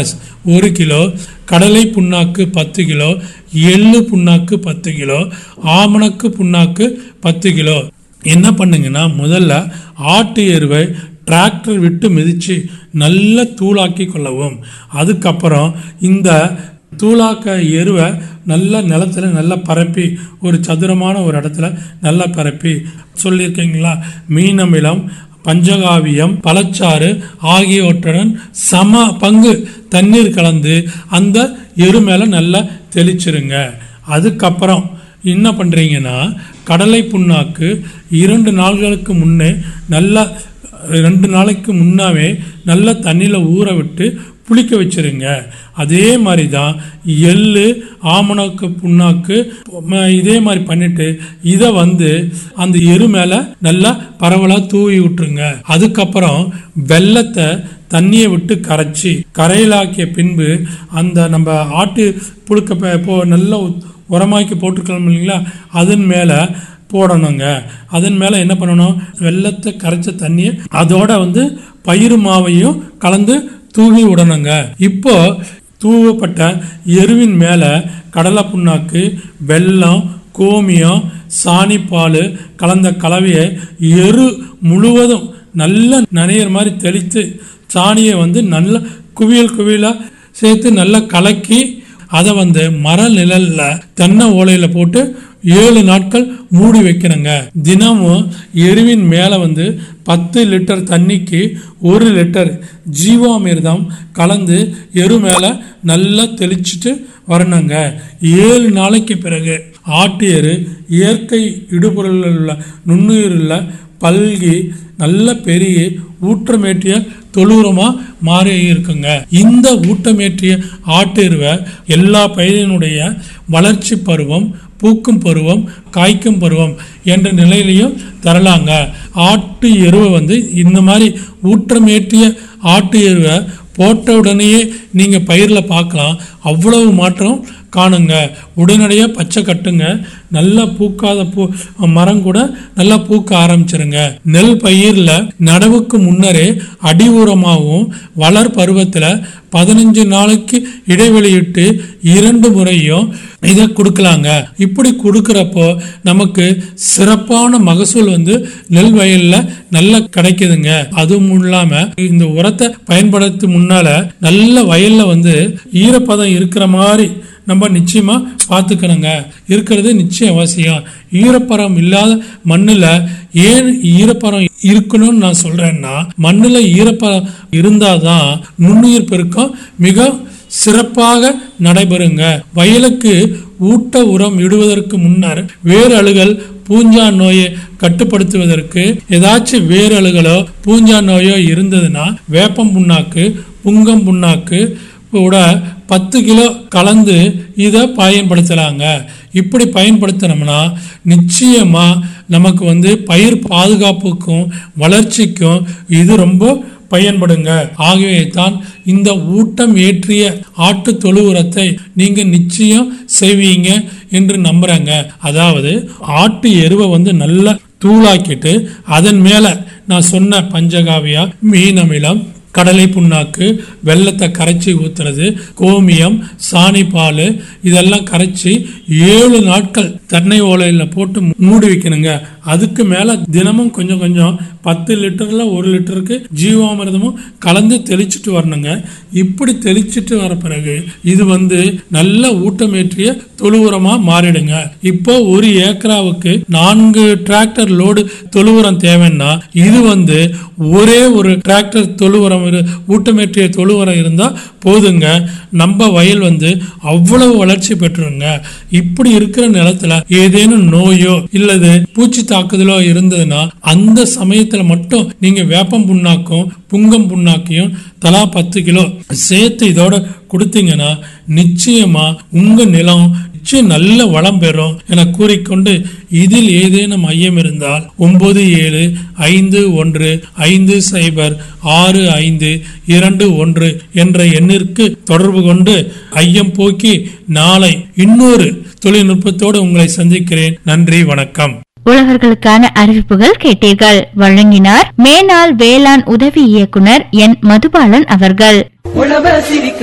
potash ஒரு kilo கடலை புண்ணாக்கு பத்து கிலோ எள்ளு புண்ணாக்கு பத்து கிலோ ஆமணக்கு புண்ணாக்கு பத்து கிலோ என்ன பண்ணுங்கன்னா முதல்ல ஆட்டு எருவை டிராக்டர் விட்டு மிதித்து நல்லா தூளாக்கி கொள்ளவும் அதுக்கப்புறம் இந்த தூளாக்க எருவை நல்ல நிலத்துல நல்லா பரப்பி ஒரு சதுரமான ஒரு இடத்துல நல்லா பரப்பி சொல்லியிருக்கீங்களா மீன் அமிலம் பஞ்சகாவியம் பழச்சாறு ஆகியவற்றுடன் சம பங்கு தண்ணீர் கலந்து அந்த எரு மேலே நல்லா தெளிச்சிருங்க அதுக்கப்புறம் என்ன பண்ணுறீங்கன்னா கடலை புண்ணாக்கு இரண்டு நாள்களுக்கு முன்னே நல்லா ரெண்டு நாளைக்கு முன்னாவே நல்லா தண்ணியில் ஊற விட்டு புளிக்க வச்சிருங்க அதே மாதிரி தான் எள்ளு ஆமணக்கு புண்ணாக்கு ம- இதே மாதிரி பண்ணிட்டு இதை வந்து அந்த எரு மேலே நல்லா பரவலாக தூவி விட்டுருங்க அதுக்கப்புறம் வெள்ளத்தை தண்ணியை விட்டு கரைச்சி கரையிலாக்கிய பின்பு அந்த நம்ம ஆட்டு புழுக்க ப- இப்போ நல்லா உ- உரமாக்கி போட்டுக்கலாம் இல்லைங்களா அதன் மேலே போடணுங்க அதன் மேலே என்ன பண்ணணும் வெள்ளத்தை கரைச்ச தண்ணியை அதோட வந்து பயிறு மாவையும் கலந்து தூவி விடணுங்க இப்போ தூவப்பட்ட எருவின் மேலே கடலை புண்ணாக்கு வெல்லம் கோமியம் சாணிப்பால் கலந்த கலவையை எரு முழுவதும் நல்லா நனையிற மாதிரி தெளித்து சாணியை வந்து நல்ல குவியல் குவியலாக சேர்த்து நல்லா கலக்கி அதை வந்து மர நிழல்ல தென்னை ஓலையில போட்டு ஏழு நாட்கள் மூடி வைக்கணுங்க தினமும் எருவின் மேலே வந்து பத்து லிட்டர் தண்ணிக்கு ஒரு லிட்டர் ஜீவாமிர்தம் கலந்து எரு மேலே நல்லா தெளிச்சிட்டு வரணுங்க ஏழு நாளைக்கு பிறகு ஆட்டு எரு இயற்கை இடுபொருளில் உள்ள நுண்ணுயிர் உள்ள பல்கி நல்ல பெரிய ஊற்றமேற்றிய தொழுரமா மாறி இருக்குங்க இந்த ஊட்டமேற்றிய ஆட்டு எருவை எல்லா பயிரினுடைய வளர்ச்சி பருவம் பூக்கும் பருவம் காய்க்கும் பருவம் என்ற நிலையிலையும் தரலாங்க ஆட்டு எருவை வந்து இந்த மாதிரி ஊற்றமேற்றிய ஆட்டு எருவை போட்ட உடனேயே நீங்கள் பயிரில் பார்க்கலாம் அவ்வளவு மாற்றம் காணுங்க உடனடியாக பச்சை கட்டுங்க நல்லா பூக்காத பூ மரம் கூட நல்லா பூக்க ஆரம்பிச்சிருங்க நெல் பயிரில் நடவுக்கு முன்னரே அடி உரமாகவும் வளர் பருவத்தில் பதினஞ்சு நாளைக்கு இடைவெளியிட்டு இரண்டு முறையும் இதை கொடுக்கலாங்க இப்படி கொடுக்குறப்போ நமக்கு சிறப்பான மகசூல் வந்து நெல் வயல்ல நல்லா கிடைக்குதுங்க அதுவும் இல்லாம இந்த உரத்தை பயன்படுத்தி முன்னால நல்ல வயல்ல வந்து ஈரப்பதம் இருக்கிற மாதிரி நம்ம நிச்சயமா பார்த்துக்கணுங்க இருக்கிறது நிச்சயம் அவசியம் ஈரப்பரம் இல்லாத மண்ணுல ஏன் ஈரப்பரம் இருக்கணும்னு நான் சொல்றேன்னா மண்ணுல ஈரப்பரம் இருந்தாதான் நுண்ணுயிர் பெருக்கம் மிக சிறப்பாக நடைபெறுங்க வயலுக்கு ஊட்ட உரம் இடுவதற்கு முன்னர் வேறு அழுகல் பூஞ்சா நோயை கட்டுப்படுத்துவதற்கு ஏதாச்சும் வேறு அழுகலோ பூஞ்சா நோயோ இருந்ததுன்னா வேப்பம் புண்ணாக்கு புங்கம் புண்ணாக்கு கூட பத்து கிலோ கலந்து இதை பயன்படுத்தலாங்க இப்படி பயன்படுத்தினோம்னா நிச்சயமா நமக்கு வந்து பயிர் பாதுகாப்புக்கும் வளர்ச்சிக்கும் இது ரொம்ப பயன்படுங்க ஆகவே தான் இந்த ஊட்டம் ஏற்றிய ஆட்டு தொழு உரத்தை நீங்க நிச்சயம் செய்வீங்க என்று நம்புறேங்க அதாவது ஆட்டு எருவை வந்து நல்லா தூளாக்கிட்டு அதன் மேல நான் சொன்ன பஞ்சகாவியா மீன் அமிலம் கடலை புண்ணாக்கு வெள்ளத்தை கரைச்சி ஊத்துறது கோமியம் சாணி பால் இதெல்லாம் கரைச்சி ஏழு நாட்கள் தென்னை ஓலையில் போட்டு மூடி வைக்கணுங்க அதுக்கு மேல தினமும் கொஞ்சம் கொஞ்சம் பத்து லிட்டர்ல ஒரு லிட்டருக்கு ஜீவாமிர்தமும் கலந்து தெளிச்சிட்டு வரணுங்க இப்படி தெளிச்சிட்டு வர பிறகு இது வந்து நல்ல ஊட்டமேற்றிய தொழு உரமா மாறிடுங்க இப்போ ஒரு ஏக்கராவுக்கு நான்கு டிராக்டர் லோடு தொழு உரம் தேவைன்னா இது வந்து ஒரே ஒரு டிராக்டர் தொழு உரம் இரு- ஊட்டமேற்றிய தொழு உரம் இருந்தா போதுங்க நம்ம வயல் வந்து அவ்வளவு வளர்ச்சி பெற்றுருங்க இப்படி இருக்கிற நிலத்துல ஏதேனும் நோயோ இல்லது பூச்சி தாக்குதலோ இருந்ததுன்னா அந்த சமயத்துல மட்டும் நீங்க வேப்பம் புண்ணாக்கும் புங்கம் புண்ணாக்கையும் தலா பத்து கிலோ சேர்த்து இதோட கொடுத்தீங்கன்னா நிச்சயமா உங்க நிலம் நிச்சயம் நல்ல வளம் பெறும் என கூறிக்கொண்டு இதில் ஏதேனும் ஐயம் இருந்தால் ஒன்பது ஏழு ஐந்து ஒன்று ஐந்து சைபர் ஆறு ஐந்து இரண்டு ஒன்று என்ற எண்ணிற்கு தொடர்பு கொண்டு ஐயம் போக்கி நாளை இன்னொரு தொழில்நுட்பத்தோடு உங்களை சந்திக்கிறேன் நன்றி வணக்கம் உழவர்களுக்கான அறிவிப்புகள் கேட்டீர்கள் வழங்கினார் மேனாள் வேளாண் உதவி இயக்குனர் என் மதுபாலன் அவர்கள் உழவர் சிரிக்கும்